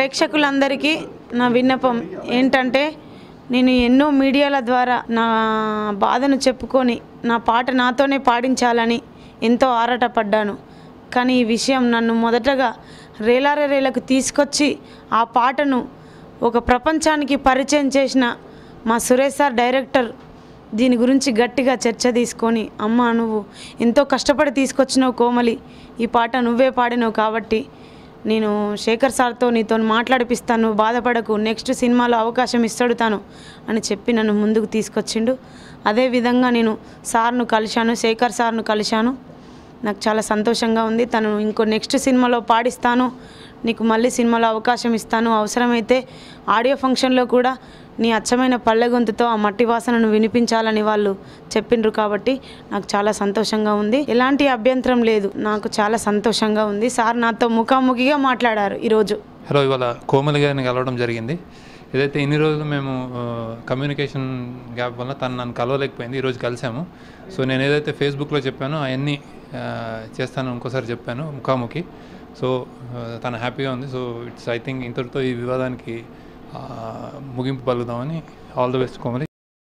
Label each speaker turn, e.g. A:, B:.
A: ప్రేక్షకులందరికీ నా విన్నపం ఏంటంటే నేను ఎన్నో మీడియాల ద్వారా నా బాధను చెప్పుకొని నా పాట నాతోనే పాడించాలని ఎంతో ఆరాటపడ్డాను కానీ ఈ విషయం నన్ను మొదటగా రేలారే రేలకు తీసుకొచ్చి ఆ పాటను ఒక ప్రపంచానికి పరిచయం చేసిన మా సురేష్ సార్ డైరెక్టర్ దీని గురించి గట్టిగా చర్చ తీసుకొని అమ్మ నువ్వు ఎంతో కష్టపడి తీసుకొచ్చినావు కోమలి ఈ పాట నువ్వే పాడినావు కాబట్టి నేను శేఖర్ సార్తో నీతో మాట్లాడిపిస్తాను నువ్వు బాధపడకు నెక్స్ట్ సినిమాలో అవకాశం ఇస్తాడు తాను అని చెప్పి నన్ను ముందుకు తీసుకొచ్చిండు అదేవిధంగా నేను సార్ను కలిశాను శేఖర్ సార్ను కలిశాను నాకు చాలా సంతోషంగా ఉంది తను ఇంకో నెక్స్ట్ సినిమాలో పాడిస్తాను నీకు మళ్ళీ సినిమాలో అవకాశం ఇస్తాను అవసరమైతే ఆడియో ఫంక్షన్లో కూడా నీ అచ్చమైన పల్లె గొంతుతో ఆ మట్టి వాసనను వినిపించాలని వాళ్ళు చెప్పిండ్రు కాబట్టి నాకు చాలా సంతోషంగా ఉంది ఎలాంటి అభ్యంతరం లేదు నాకు చాలా సంతోషంగా ఉంది సార్ నాతో ముఖాముఖిగా మాట్లాడారు ఈరోజు
B: హలో ఇవాళ కోమలి గారిని కలవడం జరిగింది ఏదైతే ఇన్ని రోజులు మేము కమ్యూనికేషన్ గ్యాప్ వల్ల తను నన్ను కలవలేకపోయింది ఈరోజు కలిసాము సో నేను ఏదైతే ఫేస్బుక్లో చెప్పానో అవన్నీ ఆ, చేస్తాను ఇంకోసారి చెప్పాను ముఖాముఖి సో ఆ, తను హ్యాపీగా ఉంది సో ఇట్స్ ఐ థింక్ ఇంతటితో ఈ వివాదానికి ఆ, ముగింపు పలుకుదామని ఆల్ ద బెస్ట్ కోమలి